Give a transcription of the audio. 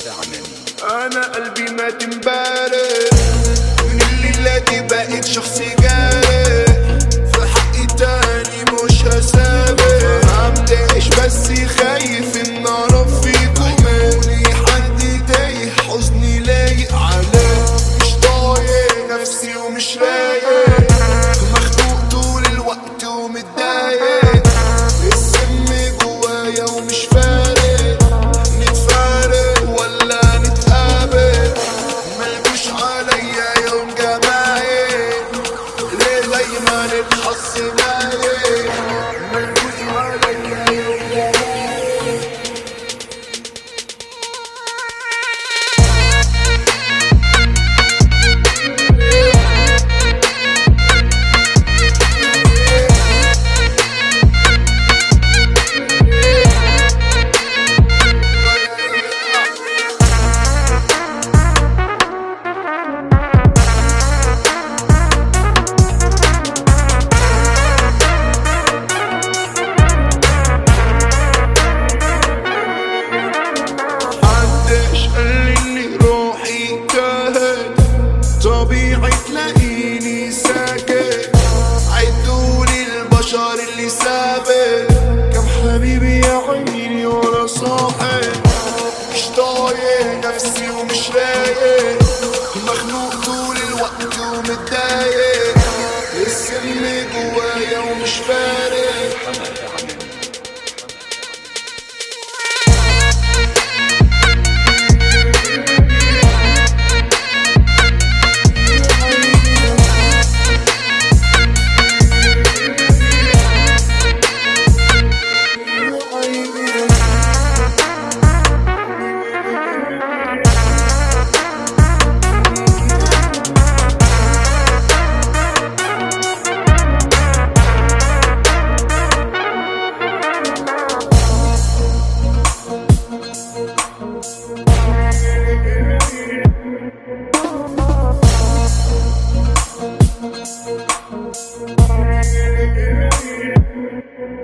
انا قلبي مات امبارح من الليلة دي بقيت شخص جارح في حقي تاني مش هسامح فهمتش بس خايف ان اعرف فيكم مني حد تايه حزني لايق عليه مش طايق نفسي ومش رايق مخنوق طول الوقت ومتضايق السم جوايا ومش فارق نتفارق ولا نتقابل ملكوش عليا يوم جمايل ليه دايما الحظ نايم ملكوش عليا يوم جمايل محدش قال ان روحي كهت طبيعي تلاقيني ساكت عدولي البشر اللي سابق كم حبيبي يا عيني ورا صاحب مش طايق نفسي ومش رايق مخنوق طول الوقت ومتضايق السم جوايا ومش فارق Thank you.